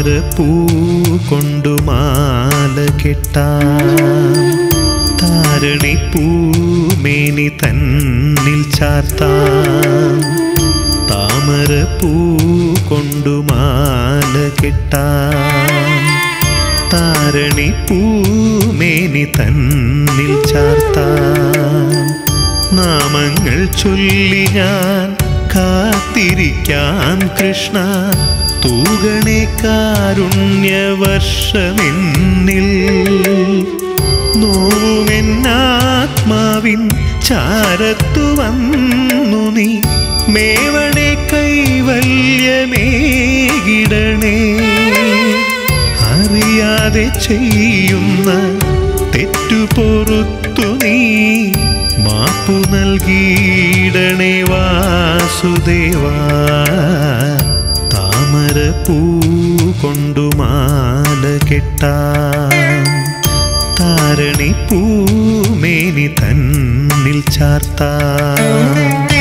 താമരപ്പൂ കൊണ്ടു മാല കെട്ടാം താരണിപ്പൂ മേനി തന്നിൽ ചാർത്താം താമരപ്പൂ കൊണ്ടു മാല കെട്ടാം താരണിപ്പൂ മേനി തന്നിൽ ചാർത്താം നാമങ്ങൾ ചൊല്ലി ഞാൻ കാത്തിരിക്കാം കൃഷ്ണ തൂകണേ കാരുണ്യവർഷമെന്നിൽ നോവുമെന്നാത്മാവിൻ ചാരത്തു വന്നു നീ മേവണേ കൈവല്യമേകിടണേ അറിയാതെ ചെയ്യുന്ന തെറ്റു പൊറുത്തു നീ മാപ്പു നൽകിയിടണേ വാസുദേവാ താമരപ്പൂ കൊണ്ടു മാല കെട്ടാം താരണിപ്പൂ മേനി തന്നിൽ ചാർത്താം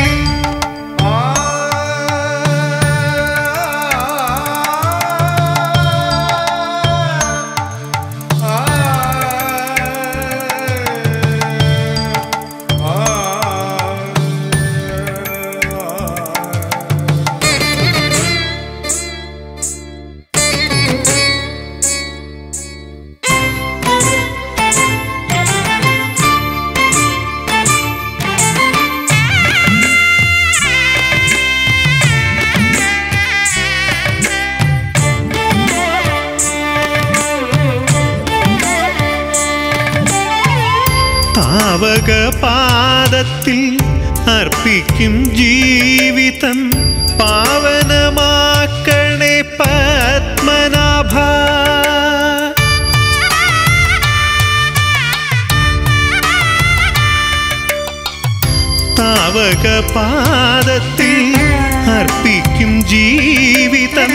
താവക പാദത്തിൽ അർപ്പിക്കും ജീവിതം പാവനമാക്കണേ പത്മനാഭ താവക പാദത്തിൽ അർപ്പിക്കും ജീവിതം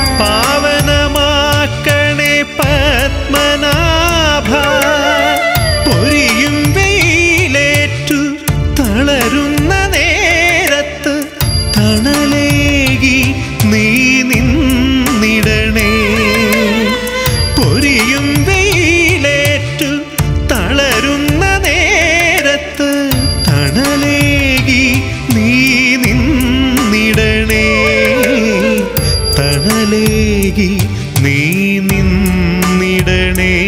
പാവനമാക്കണേ പത്മനാഭ പൊരിയും വെയിലേറ്റു തളരുന്ന നേരത്ത് തണലേകി നീ നിന്നിടണേ പൊരിയും വെയിലേറ്റു തളരുന്ന നേരത്ത് തണലേകി നീ നിന്നിടണേ തണലേകി നീ നിന്നിടണേ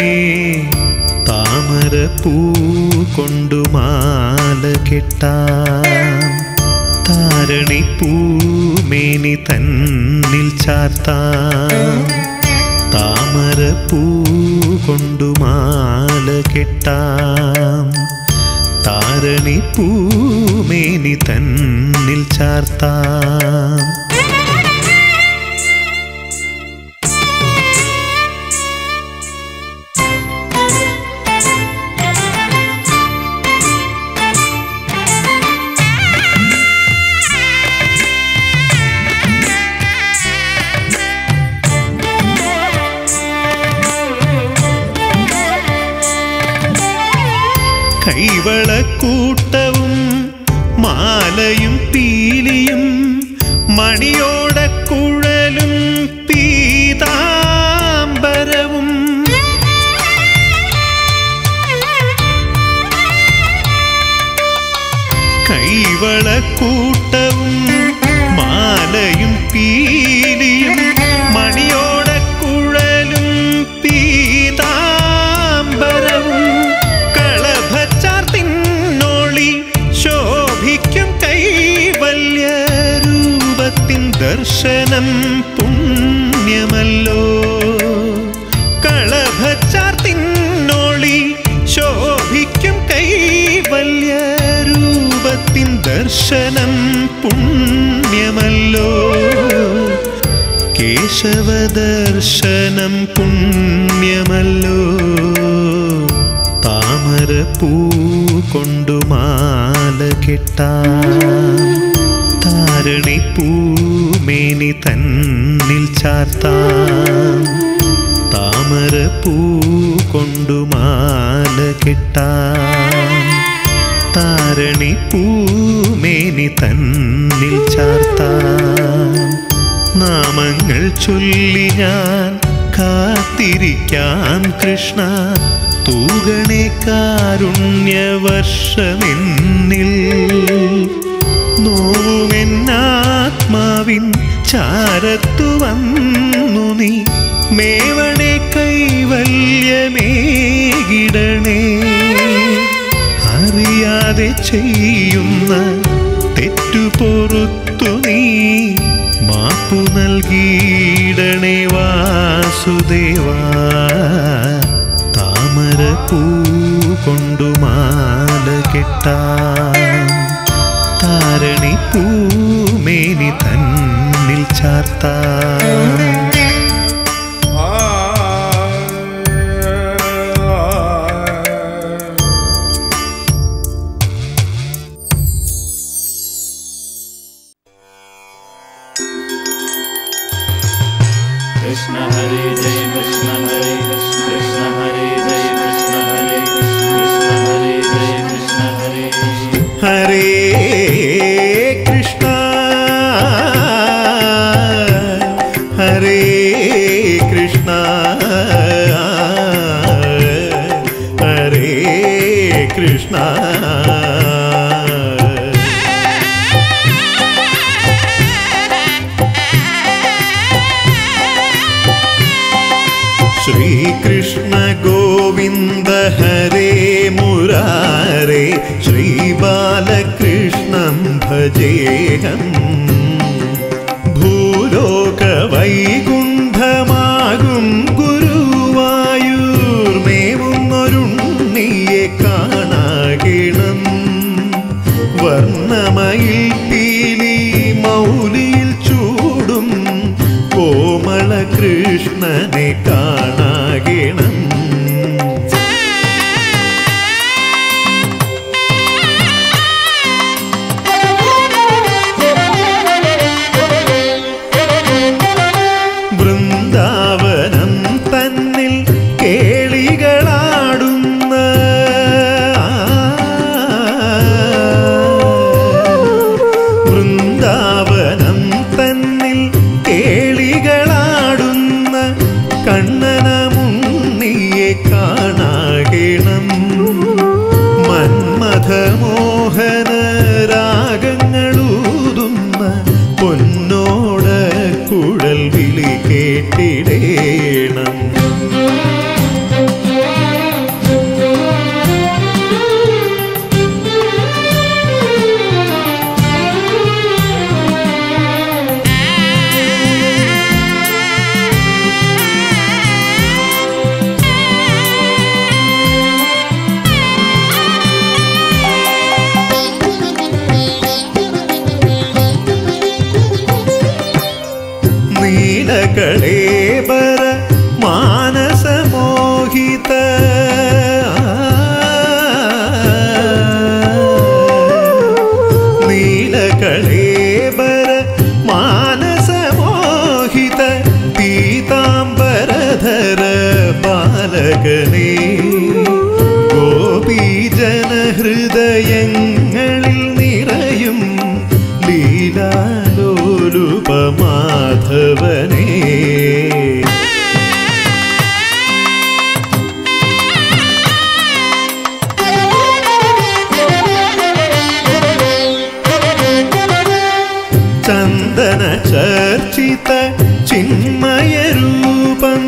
താമരപ്പൂ കൊണ്ടു മാല കെട്ടാം താരണിപ്പൂ മേനി തന്നിൽ ചാർത്താം താമരപ്പൂ കൊണ്ടു മാല കെട്ടാം താരണിപ്പൂ മേനി തന്നിൽ ചാർത്താം കൈവളക്കൂട്ടവും മാലയും പീലിയും മണിയോടക്കുഴലും പീതാംബരവും കൈവളക്കൂട്ടവും മാലയും പീലിയും മണിയോടക്കുഴലും പീതാംബരവും കളഭച്ചാർത്തിന്നോളി ശോഭിക്കും കൈവല്യ രൂപത്തിൻ ദർശനം പുണ്യമല്ലോ കളഭച്ചാർത്തിന്നോളി ശോഭിക്കും കൈവല്യ രൂപത്തിൻ ദർശനം പുണ്യമല്ലോ കേശവദർശനം പുണ്യമല്ലോ താമരപ്പൂ കൊണ്ടു മാല കെട്ടാം താരണിപ്പൂ മേനി തന്നിൽ ചാർത്താം താമരപ്പൂ കൊണ്ടു മാല കെട്ടാം താരണിപ്പൂ മേനി തന്നിൽ ചാർത്താം നാമങ്ങൾ ചൊല്ലി ഞാൻ കാത്തിരിക്കാം കൃഷ്ണ തൂകണേ കാരുണ്യവർഷമെന്നിൽ നോവുമെന്നാത്മാവിൻ ചാരത്തു വന്നു നീ മേവണേ കൈവല്യമേകിടണേ അറിയാതെ ചെയ്യുന്ന തെറ്റുപൊറുത്തു നീ മാപ്പു നൽകിയിടണേ വാസുദേവാ താമര പൂ കൊണ്ടു മാല കെട്ടാം താരണി പൂമേനി തന്നിൽ ചാർത്താം कृष्ण हरे जय कृष्ण हरे कृष्ण हरे जय कृष्ण हरे कृष्ण हरे जय कृष्ण हरे ഹരേ കൃഷ്ണ ഹരേ കൃഷ്ണ ഹരേ കൃഷ്ണ ശ്രീകൃഷ്ണ ഗോവിന്ദ ഹരേ മുരാരേ ശ്രീബാലകൃഷ്ണം ഭജേഹം ഭൂലോക വൈകുണ്ഠമാകും ഗുരുവായൂർമേവുന്നൊരുണ്ണിയെ കാണാകിണം വർണ്ണമയിൽ പീലി മൗലിയിൽ ചൂടും കോമള കൃഷ്ണനെ കാണാകിണം വൃന്ദാവനം തന്നിൽ കേളികളാടുന്ന വൃന്ദാവനം തന്നിൽ കേളികളാടുന്ന കണ്ണനമുണ്ണിയെ കാണാകിണം മന്മഥമോഹന രാഗങ്ങളൂതുന്ന പൊന്നോട കുഴൽ വിളി കേട്ടിടേണം നീലകളേബര മാനസമോഹിത നീലകളേബര മാനസമോഹിത പീതാംബരധര ബാലകനേ ഗോപീജനഹൃദയങ്ങളിൽ നിറയും ലീലാലോലുപമാധവനേ ചന്ദന ചർച്ചിത ചിന്മയരൂപം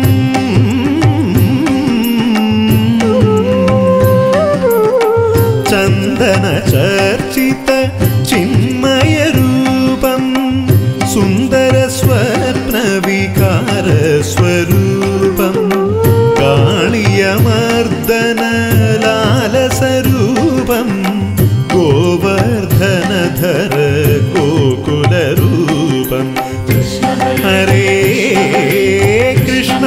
ചന്ദന ചർച്ചിത ചിന്മയരൂപം സുന്ദര സ്വപ്ന വികാര സ്വരൂപം കാളിയമർദ്ദന ലാലസരൂപം ഗോവർദ്ധനധര ഗോകുലരൂപം ഹരേ കൃഷ്ണ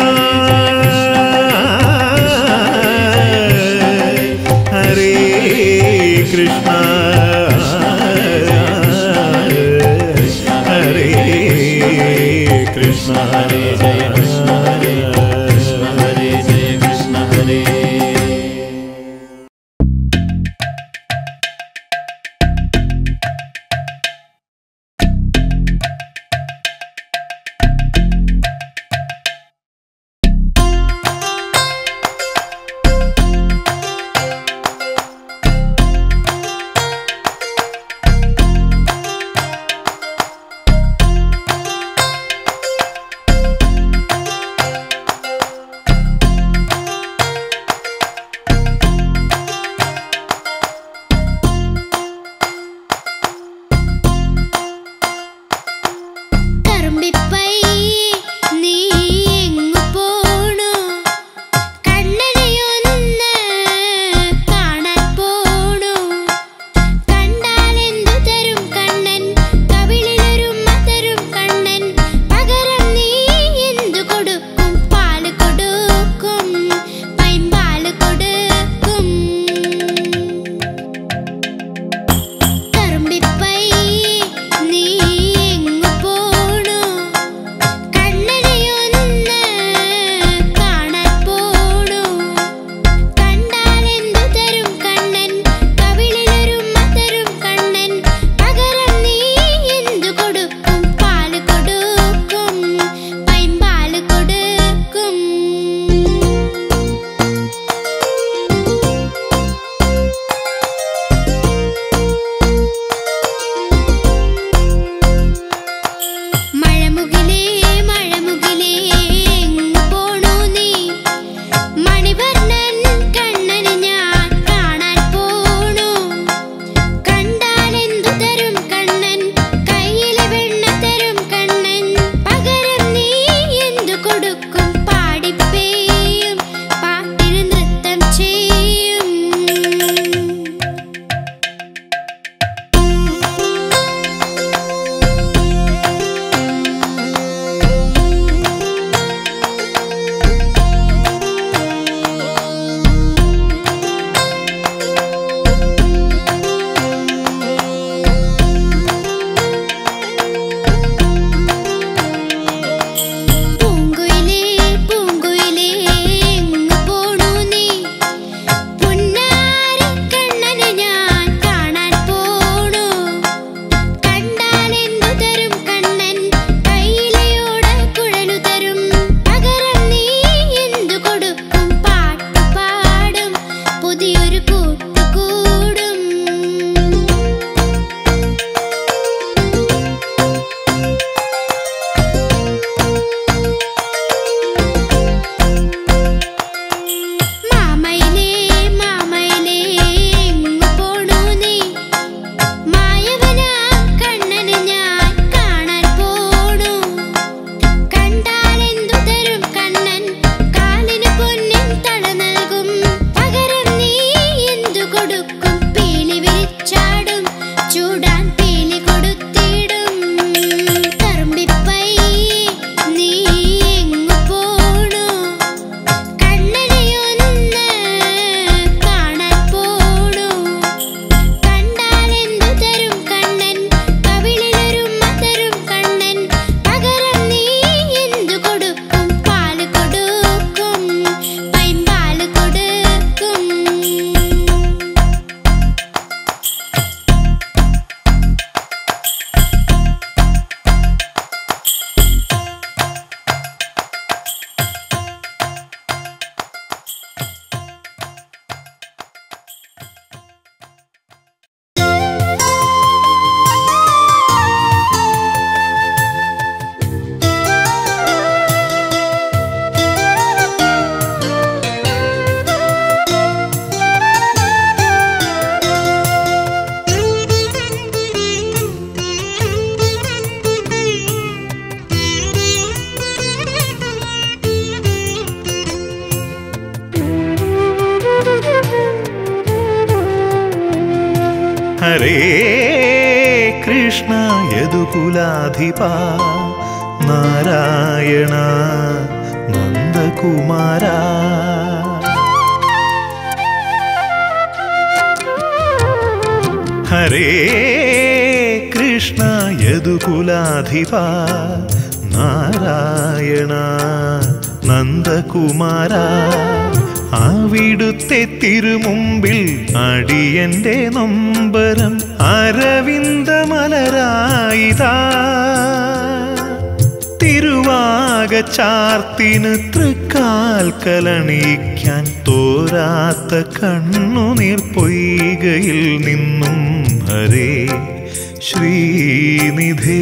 ഹരേ കൃഷ്ണ ഹരേ കൃഷ്ണ हरे जय कृष्ण हरे कृष्ण हरे जय कृष्ण हरे ഹരേ കൃഷ്ണ യദുകുലാധിപ നാരായണ നന്ദകുമാര ഹരേ കൃഷ്ണ യദുകുലാധിപ നാരായണ നന്ദകുമാര അവിടുത്തെ തിരുമുമ്പിൽ അടിയന്റെ നൊമ്പരം അരവിന്ദമലരായിതാ തിരുവാക ചാർത്തിന് തൃക്കാൽക്കലണിക്കാൻ തോരാത്ത കണ്ണുനീർ പൊയ്കയിൽ നിന്നും ഹരേ ശ്രീനിധേ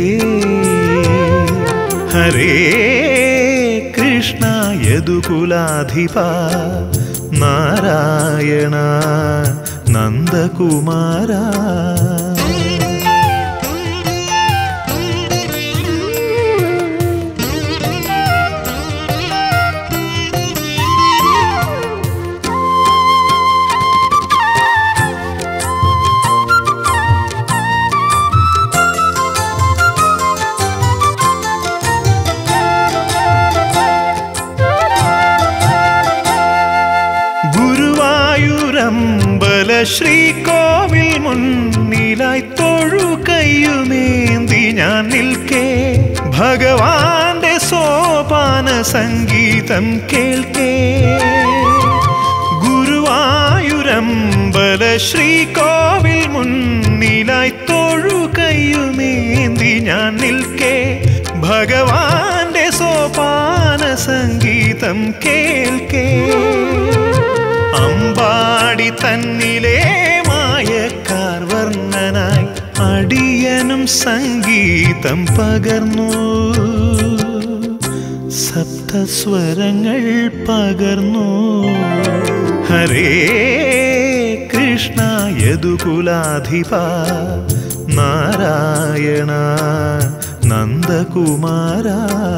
ഹരേ കൃഷ്ണ യദുകുലാധിപ നാരായണ നന്ദകുമാര ഗുരുവായൂരമ്പല ശ്രീകോവിൽ മുന്നിലായി തൊഴുകയുമേന്തി ഞാൻ നിൽക്കേ ഭഗവാന്റെ സോപാന സംഗീതം കേൾക്കേ ഗുരുവായൂരമ്പല ശ്രീകോവിൽ മുന്നിലായി തൊഴുകയുമേന്തി ഞാൻ നിൽക്കേ ഭഗവാന്റെ സോപാന സംഗീതം കേൾക്കേ അമ്പാടി തന്നിലെ മായക്കാർ വർണ്ണനായി അടിയനും സംഗീതം പകർന്നു സപ്തസ്വരങ്ങൾ പകർന്നു ഹരേ കൃഷ്ണ യദുകുലാധിപ നാരായണ നന്ദകുമാര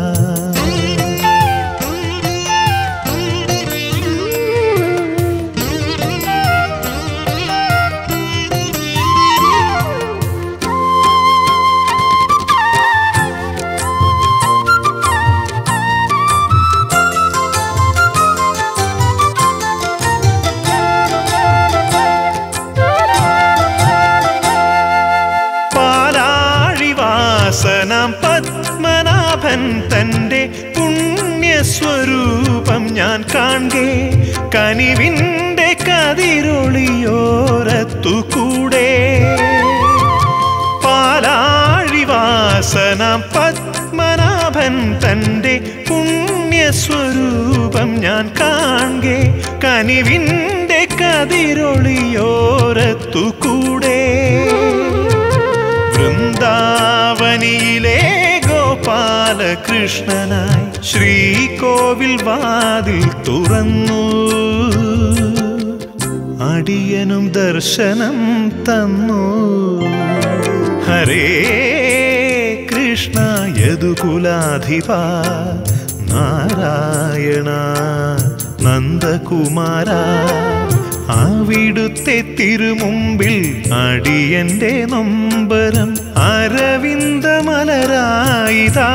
പാലാഴിവാസനം പത്മനാഭൻ തൻ്റെ പുണ്യസ്വരൂപം ഞാൻ കാണേ കനിവിൻ്റെ കതിരൊളിയോരത്തു കൂടെ പാലാഴിവാസനം പത്മനാഭൻ തൻ്റെ പുണ്യസ്വരൂപം ഞാൻ കാണേ കനിവിൻ്റെ കതിരൊളിയോരത്തു കൂടെ വൃന്ദാവനിയിലെ ഗോപാലകൃഷ്ണനായി ശ്രീകോവിൽ വാതിൽ തുറന്നു അടിയനും ദർശനം തന്നു ഹരേ കൃഷ്ണ യദുകുലാധിപ നാരായണ നന്ദകുമാര അവിടുത്തെ തിരുമുമ്പിൽ അടിയന്റെ നൊമ്പരം അരവിന്ദമലരായിതാ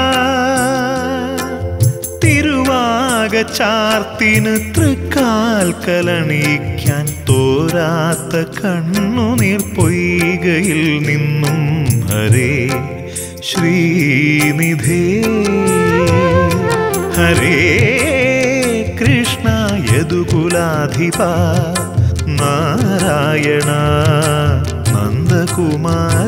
തിരുവാക ചാർത്തിന് തൃക്കാൽക്കലണിക്കാൻ തോരാത്ത കണ്ണുനീർ പൊയ്കയിൽ നിന്നും ഹരേ ശ്രീനിധേ ഹരേ കൃഷ്ണ യദുകുലാധിപ നാരായണ നന്ദകുമാര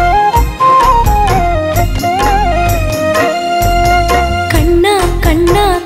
കണ്ണാ കണ്ണാ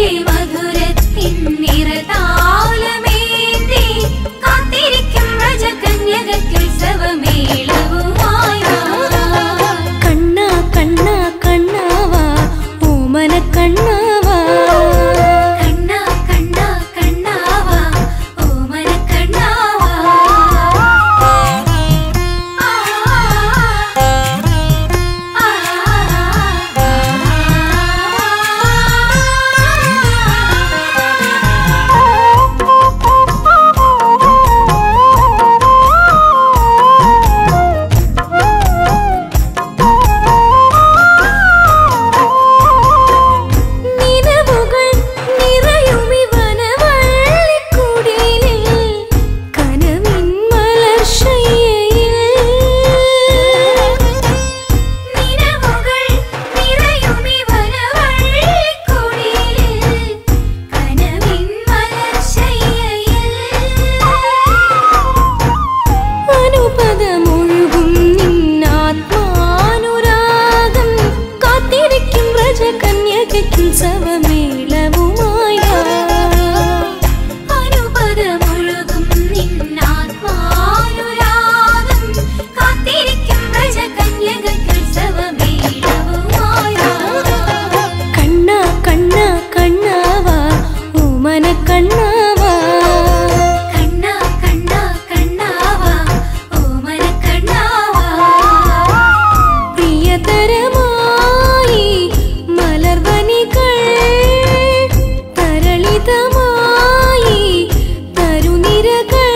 മധുരത്തിൻ നിറതാലമേന്തി കാത്തിരിക്കും വ്രജകന്യകയ്ക്കുത്സവമേളവുമായി കണ്ണ കണ്ണ കണ്ണാവാ ഓമന കണ്ണാവാ കണ്ണ കണ്ണ കണ്ണാവാ ഓമന കണ്ണാവാ ആ ആ നിലവുകൾ നിറയുമി വനവള്ളിക്കുടിലിൽ കനവിൻ മലർശയ്യയിൽ നിലവുകൾ നിറയുമി വനവള്ളിക്കുടിലിൽ കനവിൻ മലർശയ്യയിൽ അനുപദമൊഴുകും നിന്നാത്മാനുരാഗം കാത്തിരിക്കും വ്രജകന്യകയ്ക്കുത്സവമേളവുമായ അനുപദമൊഴുകും നിന്നാത്മാനുരാഗം കാത്തിരിക്കും വ്രജകന്യകയ്ക്കുത്സവമേളവുമായ കണ്ണ കണ്ണ കണ്ണാവാ ഓമന കണ്ണാവാ കണ്ണ കണ്ണ കണ്ണാവാ ഓമന കണ്ണാവാ പ്രിയതരമായി മലർവനികൾ തരളിതമായി തരുനിരകൾ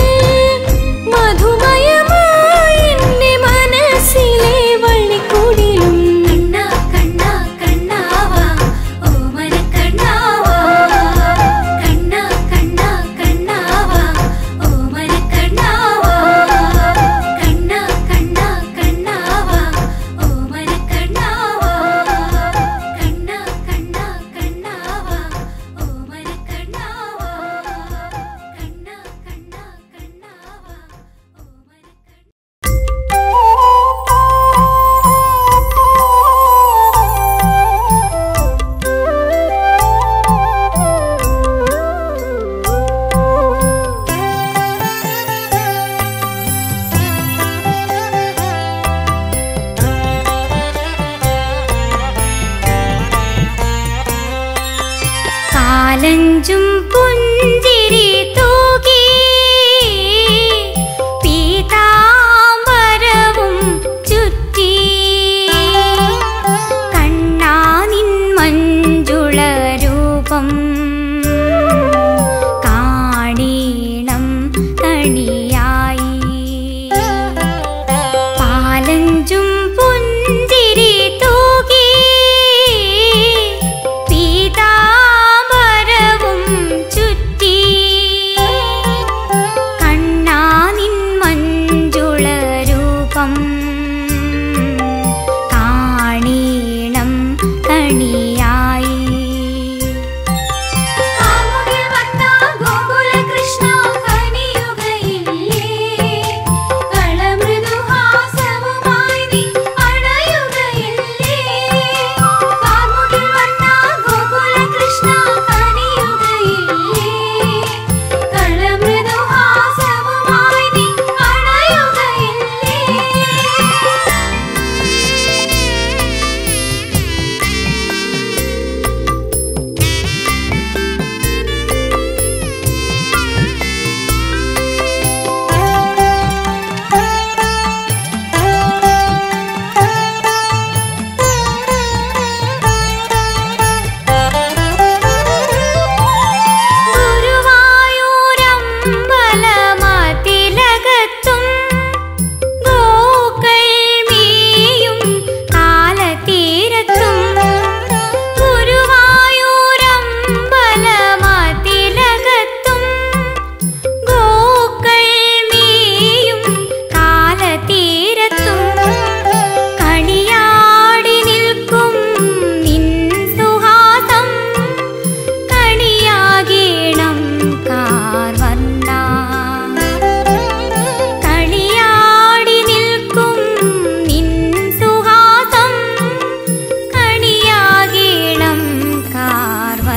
മധുമയമായി എൻ്റെ മനസ്സിലെ വള്ളിക്കൂടിലും കണ്ണ കണ്ണ കണ്ണാവാ ഓമന കണ്ണാവാ കണ്ണ കണ്ണ കണ്ണാവാ ഓമന കണ്ണാവാ കണ്ണ കണ്ണ കണ്ണാവാ ഓമന കണ്ണാവാ കണ്ണ കണ്ണ കണ്ണാവാ ഓമന കണ്ണാവാ കണ്ണ കണ്ണ കണ്ണാവാ ഓമന കാലഞ്ചും പുഞ്ചിരി തൂകി പീതാംബരവും ചുറ്റി കണ്ണാനിൻ മഞ്ജുള രൂപം കാണീണം കണിയായി പാലഞ്ചും പുഞ്ചിരി തൂകി പീതാംബരവും ചുറ്റി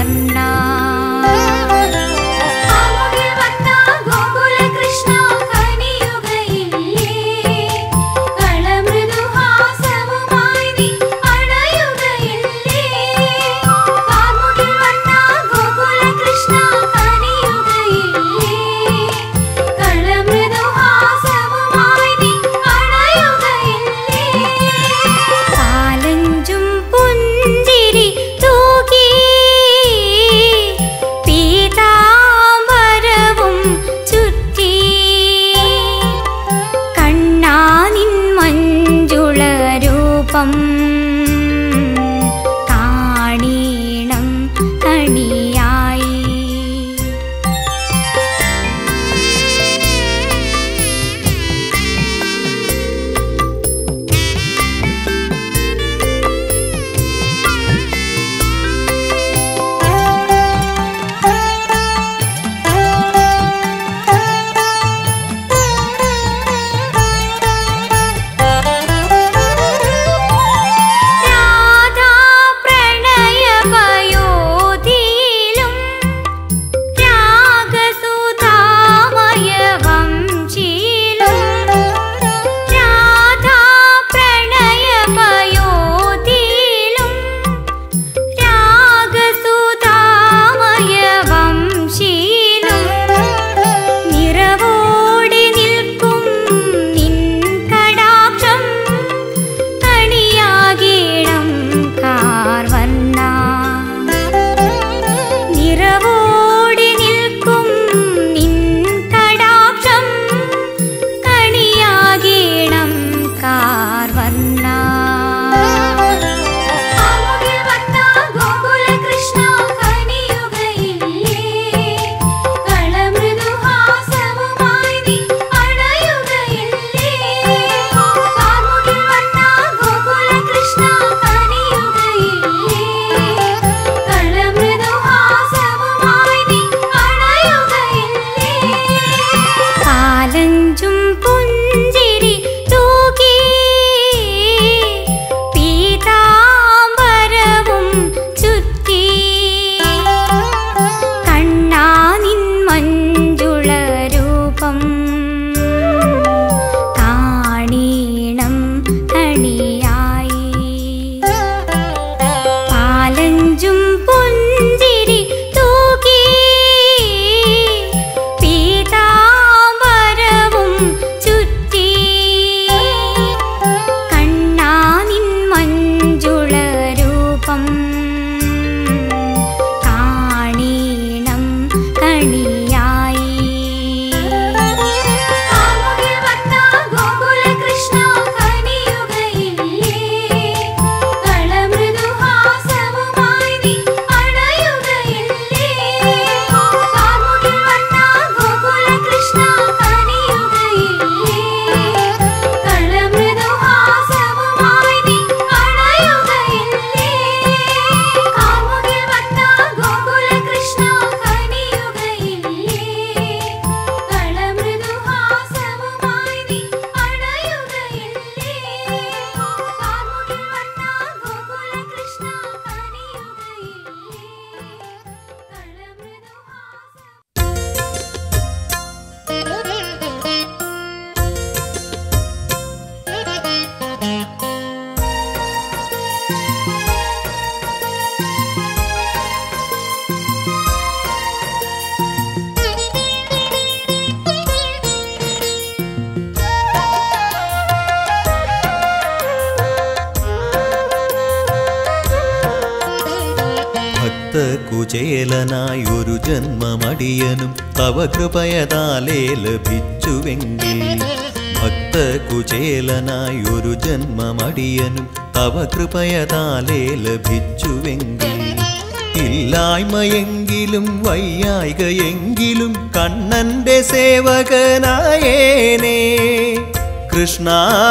ആമുകിൽ വന്ന ഗോകുല കൃഷ്ണ കനിയുകയില്ലേ കളമൃദുഹാസവുമായി നീ അണയുകയില്ലേ ആമുകിൽ വന്ന ഗോകുല കൃഷ്ണ കനിയുകയില്ലേ കളമൃദുഹാസവുമായി നീ അണയുകയില്ലേ കാലഞ്ചും പുഞ്ചിരി തൂകി പീതാംബരവും ചുറ്റി കണ്ണാനിൻ മഞ്ജുള രൂപം കാണീണം കണിയായി രാധാ പ്രണയപയോധിയിലും രാഗസുധാമയ വംശിയിലും രാധാ പ്രണയപയോധിയിലും രാഗസുധാമയ വംശിയിലും നിറവോടെ നിൽക്കും നിൻ കടാക്ഷം കണിയാകേണം കാർവർണ്ണ നിറവോടെ നിൽക്കും നിൻ കടാക്ഷം കണിയാകേണം കാർവർണ്ണ ആമുകിൽ വന്ന ഗോകുല കൃഷ്ണ കനിയുകയില്ലേ കളമൃദുഹാസവുമായി നീ അണയുകയില്ലേ ആമുകിൽ വന്ന ഗോകുല കൃഷ്ണ കനിയുകയില്ലേ കളമൃദുഹാസവുമായി നീ അണയുകയില്ലേ കാലഞ്ചും പുഞ്ചിരി തൂകി പീതാംബരവും ചുറ്റി കണ്ണാനിൻ മഞ്ജുള രൂപം കാണീണം കണിയായി പാലഞ്ചും പുഞ്ചിരി തൂകി പീതാംബരവും ചുറ്റി കണ്ണാനിൻ മഞ്ജുള രൂപം കാണീണം കണിയായി ആമുകിൽ വന്ന ഗോകുല കൃഷ്ണ കനിയുകയില്ലേ കളമൃദുഹാസവുമായി നീ അണയുകയില്ലേ ആമുകിൽ വന്ന ഗോകുല കൃഷ്ണ കനിയുകയില്ലേ കളമൃദുഹാസവുമായി നീ അണയുകയില്ലേ ആമുകിൽ വന്ന ഗോകുല കൃഷ്ണ കനിയുകയില്ലേ കളമൃദുഹാസവുമായി നീ അണയുകയില്ലേ കാമുകിൽ വന്ന ഗോകുല കൃഷ്ണ കനിയുകയില്ലേ കളമൃദുഹാസ ഭക്തകുചേലനായി ഒരു ജന്മമടിയനും തവ കൃപയതാലേ ലഭിച്ചുവെങ്കിൽ ഭക്തകുചേലനായി ഒരു ജന്മമടിയനും തവ കൃപയതാലേ ലഭിച്ചുവെങ്കിൽ ഇല്ലായ്മയെങ്കിലും വയ്യായ്കയെങ്കിലും കണ്ണന്റെ സേവകനായേനേ കൃഷ്ണ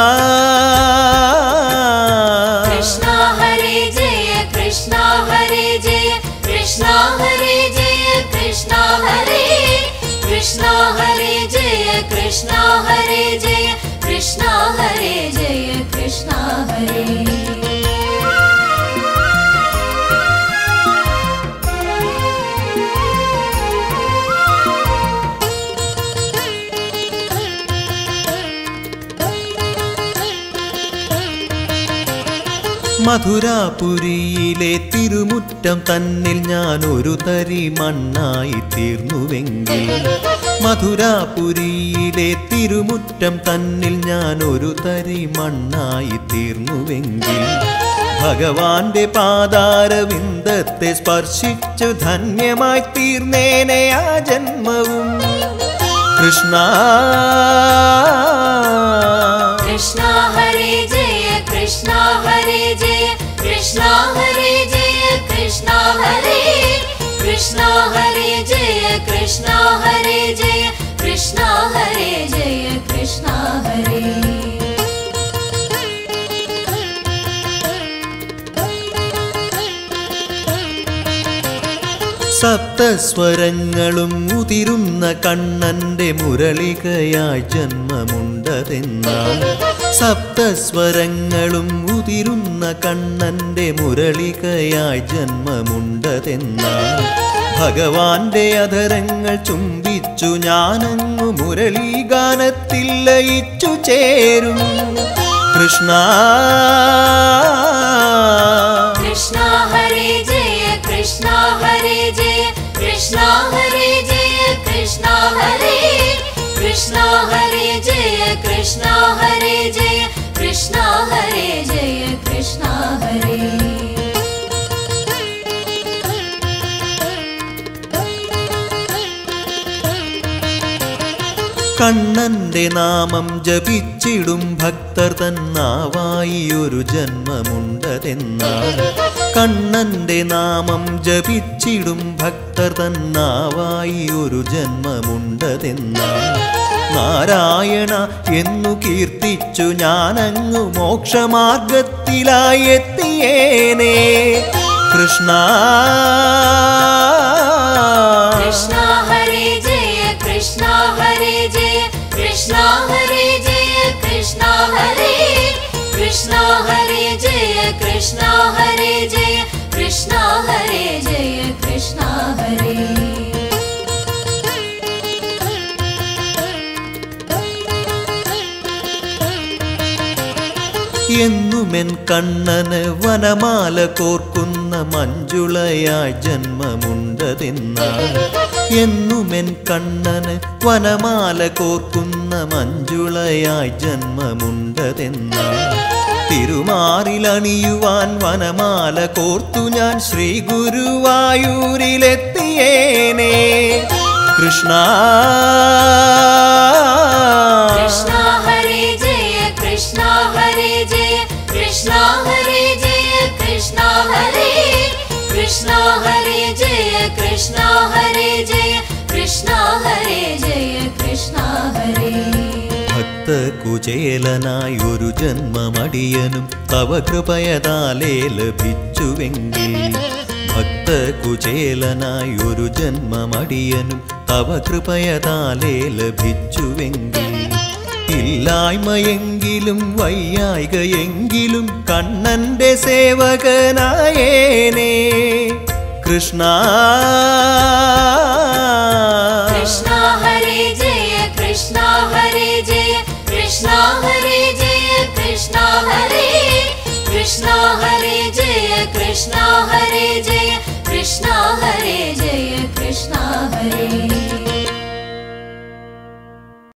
കൃഷ്ണ ഹരേ ജയ കൃഷ്ണ ഹരേ ജയ കൃഷ്ണ ഹരേ ജയ കൃഷ്ണ ഹരേ കൃഷ്ണ ഹരേ ജയ കൃഷ്ണ ഹരേ ജയ കൃഷ്ണ ഹരേ ജയ കൃഷ്ണ ഹരേ മധുരാപുരിയിലെ തിരുമുറ്റം തന്നിൽ ഞാൻ ഒരു തരി മണ്ണായി തീർന്നുവെങ്കിൽ മധുരാപുരിയിലെ തിരുമുറ്റം തന്നിൽ ഞാൻ ഒരു തരി മണ്ണായി തീർന്നുവെങ്കിൽ ഭഗവാന്റെ പാതാരവിന്ദത്തെ സ്പർശിച്ചു ധന്യമായി തീർന്നേനെ ആ ജന്മവും കൃഷ്ണ കൃഷ്ണ ഹരേ ജയ കൃഷ്ണ ഹരേ ജയ കൃഷ്ണ ഹരേ ജയ കൃഷ്ണ ഹരേ കൃഷ്ണ ഹരേ ജയ കൃഷ്ണ ഹരേ ജയ കൃഷ്ണ ഹരേ ജയ കൃഷ്ണ ഹരേ സപ്തസ്വരങ്ങളും ഉതിരുന്ന കണ്ണന്റെ മുരളികയായി ജന്മമുണ്ടതെന്നാൽ സപ്തസ്വരങ്ങളും ഉതിരുന്ന കണ്ണന്റെ മുരളികയായി ജന്മമുണ്ടതെന്നാൽ ഭഗവാന്റെ അധരങ്ങൾ ചുംബിച്ചു ഞാനങ്ങു മുരളീഗാനത്തിൽ ലയിച്ചു ചേരും കൃഷ്ണ കൃഷ്ണ ഹരേ ജയ കൃഷ്ണ ഹരേ ജയ കൃഷ്ണ ഹരേ ജയ കൃഷ്ണ ഹരേ കൃഷ്ണ ഹരേ ജയ കൃഷ്ണ ഹരേ ജയ കൃഷ്ണ ഹരേ ജയ കൃഷ്ണ ഹരേ കണ്ണന്റെ നാമം ജപിച്ചിടും ഭക്തർ തന്നാവായി ഒരു ജന്മമുണ്ടതെന്നാൽ കണ്ണന്റെ നാമം ജപിച്ചിടും ഭക്തർ തന്നാവായി ഒരു ജന്മമുണ്ടതെന്നാൽ നാരായണ എന്നു കീർത്തിച്ചു ഞാനങ്ങു മോക്ഷമാർഗത്തിലായി എത്തിയേനേ കൃഷ്ണ കൃഷ്ണ ഹരേ ജയ കൃഷ്ണ ഹരേ ജയ കൃഷ്ണ ഹരേ ജയ കൃഷ്ണ ഹരേ കൃഷ്ണ ഹരേ ജയ കൃഷ്ണ ഹരേ ജയ കൃഷ്ണ ഹരേ ജയ കൃഷ്ണ ഹരേ എന്നുമെൻ കണ്ണന് വനമാല കോർക്കുന്ന മഞ്ജുളയായി ജന്മമുണ്ടതെന്നാൽ എന്നുമെൻ കണ്ണന് വനമാല കോർക്കുന്ന മഞ്ജുളയായി ജന്മമുണ്ടതെന്നാൽ തിരുമാറിലണിയുവാൻ വനമാല കോർത്തു ഞാൻ ശ്രീ ഗുരുവായൂരിലെത്തിയേനേ കൃഷ്ണ കൃഷ്ണ ഹരേ ജയ കൃഷ്ണ ഹരേ ജയ കൃഷ്ണ ഹരേ ജയ കൃഷ്ണ ഹരേ കൃഷ്ണ ഹരേ ജയ കൃഷ്ണ ഹരേ ജയ കൃഷ്ണ ഹരേ ജയ കൃഷ്ണ ഹരേ ഭക്ത കുചേലനായി ഒരു ജന്മമടിയനും തവ കൃപയതാലേ ലഭിച്ചുവെങ്കിൽ ഭക്ത കുചേലനായി ഒരു ജന്മമടിയനും തവ കൃപയതാലേ ലഭിച്ചുവെങ്കിൽ ഇല്ലായ്മയെങ്കിലും വയ്യായികയെങ്കിലും കണ്ണന്റെ സേവകനായേനേ കൃഷ്ണ കൃഷ്ണ ഹരേ ജയ കൃഷ്ണ ഹരേ ജയ കൃഷ്ണ ഹരേ ജയ കൃഷ്ണ ഹരേ കൃഷ്ണ ഹരേ ജയ കൃഷ്ണ ഹരേ ജയ കൃഷ്ണ ഹരേ ജയ കൃഷ്ണ ഹരേ